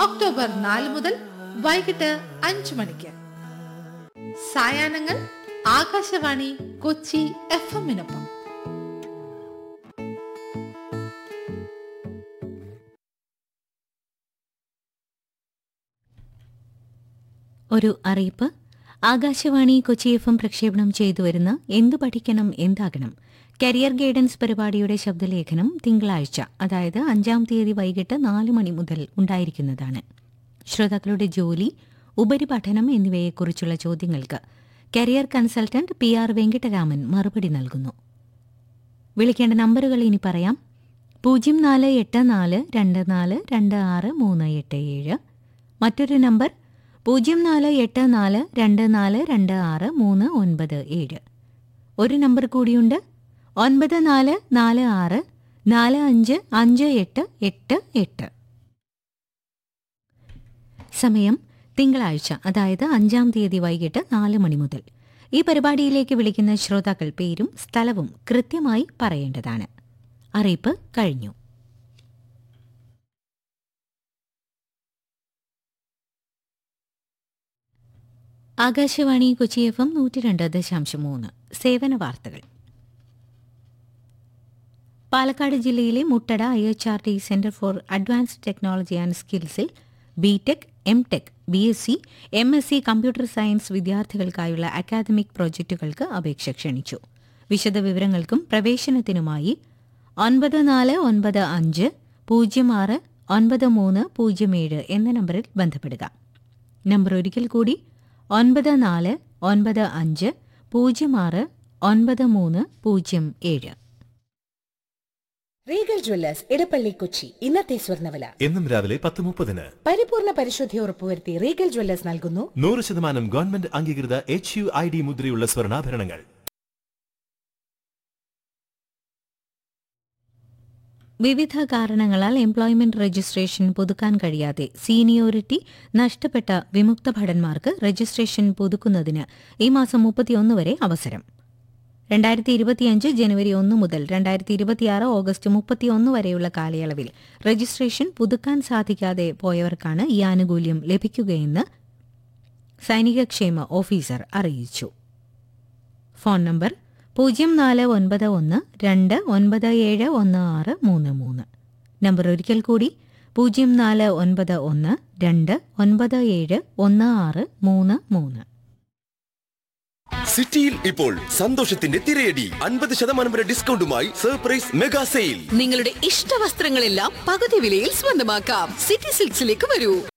October നാല് മുതൽ വൈകിട്ട് അഞ്ചു മണിക്ക് സായാഹ്നങ്ങൾ ആകാശവാണി കൊച്ചി എഫ് എമ്മിനൊപ്പം ഒരു അറിയിപ്പ് ആകാശവാണി കൊച്ചി എഫ് എം പ്രക്ഷേപണം ചെയ്തു വരുന്ന എന്തു പഠിക്കണം എന്താകണം കരിയർ ഗൈഡൻസ് പരിപാടിയുടെ ശബ്ദലേഖനം തിങ്കളാഴ്ച അതായത് അഞ്ചാം തീയതി വൈകിട്ട് നാല് മണി മുതൽ ഉണ്ടായിരിക്കുന്നതാണ് ശ്രോതാക്കളുടെ ജോലി ഉപരിപഠനം എന്നിവയെക്കുറിച്ചുള്ള ചോദ്യങ്ങൾക്ക് career consultant P R Venkataraman മറുപടി നൽകുന്നു വിളിക്കേണ്ട നമ്പറുകൾ ഇനി പറയാം പൂജ്യം നാല് എട്ട് നാല് രണ്ട് നാല് രണ്ട് ആറ് മൂന്ന് എട്ട് ഏഴ് മറ്റൊരു നമ്പർ പൂജ്യം നാല് എട്ട് നാല് രണ്ട് നാല് രണ്ട് ആറ് മൂന്ന് ഒൻപത് ഏഴ് ഒരു നമ്പർ കൂടിയുണ്ട് ഒൻപത് നാല് നാല് ആറ് നാല് അഞ്ച് അഞ്ച് എട്ട് എട്ട് എട്ട് സമയം തിങ്കളാഴ്ച അതായത് അഞ്ചാം തീയതി വൈകിട്ട് നാല് മണി മുതൽ ഈ പരിപാടിയിലേക്ക് വിളിക്കുന്ന ശ്രോതാക്കൾ പേരും സ്ഥലവും കൃത്യമായി പറയേണ്ടതാണ് അറിയിപ്പ് കഴിഞ്ഞു ആകാശവാണി കൊച്ചി എഫ് എം നൂറ്റി രണ്ട് ദശാംശം മൂന്ന് സേവന വാർത്തകൾ പാലക്കാട് ജില്ലയിലെ Muttada I H R T centre for advanced technology and സ്കിൽസിൽ B tech M tech B S C M S C computer science വിദ്യാർത്ഥികൾക്കായുള്ള അക്കാദമിക് പ്രോജക്റ്റുകൾക്ക് അപേക്ഷ ക്ഷണിച്ചു വിശദവിവരങ്ങൾക്കും പ്രവേശനത്തിനുമായി ഒൻപത് നാല് ഒൻപത് അഞ്ച് പൂജ്യം ആറ് ഒൻപത് മൂന്ന് പൂജ്യം ഏഴ് എന്ന നമ്പറിൽ ബന്ധപ്പെടുക നമ്പർ ഒരിക്കൽ കൂടി ഒൻപത് നാല് ഒൻപത് അഞ്ച് പൂജ്യം ആറ് ഒൻപത് മൂന്ന് പൂജ്യം ഏഴ് റീഗൽ ജ്വല്ലേഴ്സ് ഇടപ്പള്ളി കൊച്ചി ഇന്നത്തെ സ്വർണ്ണവില എന്നും രാവിലെ പത്ത് മുപ്പതിന് പരിപൂർണ പരിശുദ്ധി ഉറപ്പുവരുത്തി റീഗൽ ജ്വല്ലേഴ്സ് നൽകുന്നു നൂറ് ശതമാനം ഗവൺമെന്റ് അംഗീകൃത എച്ച് യു ഐ ഡി മുദ്രയുള്ള സ്വർണ്ണാഭരണങ്ങൾ വിവിധ കാരണങ്ങളാൽ എംപ്ലോയ്മെന്റ് രജിസ്ട്രേഷൻ പുതുക്കാൻ കഴിയാതെ സീനിയോറിറ്റി നഷ്ടപ്പെട്ട വിമുക്ത ഭടന്മാർക്ക് രജിസ്ട്രേഷൻ പുതുക്കുന്നതിന് ഈ മാസം മുപ്പത്തിയൊന്ന് വരെ അവസരം രണ്ടായിരത്തി ഇരുപത്തിയഞ്ച് ജനുവരി ഒന്ന് മുതൽ രണ്ടായിരത്തി ഇരുപത്തിയാറ് ഓഗസ്റ്റ് മുപ്പത്തിയൊന്ന് വരെയുള്ള കാലയളവിൽ രജിസ്ട്രേഷൻ പുതുക്കാൻ സാധിക്കാതെ പോയവർക്കാണ് ഈ ആനുകൂല്യം ലഭിക്കുകയെന്ന് സൈനികക്ഷേമ ഓഫീസർ അറിയിച്ചു ഫോൺ നമ്പർ പൂജ്യം നാല് ഒൻപത് ഒന്ന് രണ്ട് ഒൻപത് ഏഴ് ഒന്ന് ആറ് മൂന്ന് മൂന്ന് നമ്പർ ഒരിക്കൽ കൂടി പൂജ്യം നാല് ഒൻപത് ഒന്ന് രണ്ട് ഒൻപത് ഏഴ് ഒന്ന് ആറ് മൂന്ന് മൂന്ന് സിറ്റിയിൽ ഇപ്പോൾ സന്തോഷത്തിന്റെ തിരയടി അൻപത് ശതമാനം വരെ ഡിസ്കൗണ്ടുമായി സർപ്രൈസ് മെഗാ സെയിൽ നിങ്ങളുടെ ഇഷ്ട വസ്ത്രങ്ങളെല്ലാം പകുതി വിലയിൽ സ്വന്തമാക്കാം സിറ്റി സിൽക്സിലേക്ക് വരൂ